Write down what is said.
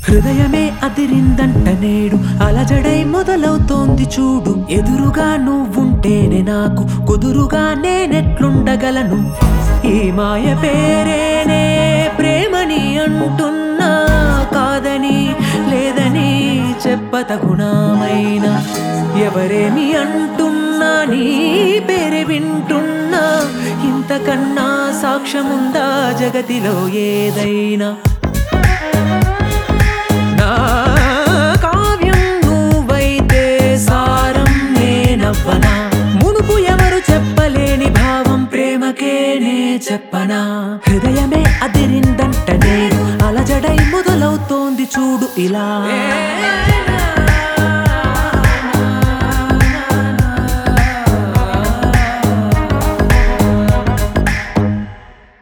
హృదయమే అదిరిందంట నేడు అలజడై మొదలవుతోంది చూడు ఎదురుగా నువ్వుంటేనే నాకు కుదురుగా నేనెట్లుండగలను ఈ మాయ పేరేనే ప్రేమని అంటున్నా కాదని లేదని చెప్పతగుణమైన ఎవరేమి అంటున్నా నీ పేరే వింటున్నా ఇంతకన్నా సాక్ష్యముందా జగతిలో ఏదైనా నా కావ్యం నువ్వైతే సారం నేనవ్వనా మునుపు ఎవరు చెప్పలేని భావం ప్రేమకే నే చెప్పనా హృదయమే అదిరిందంట నేను అలజడై మొదలవుతోంది చూడు ఇలా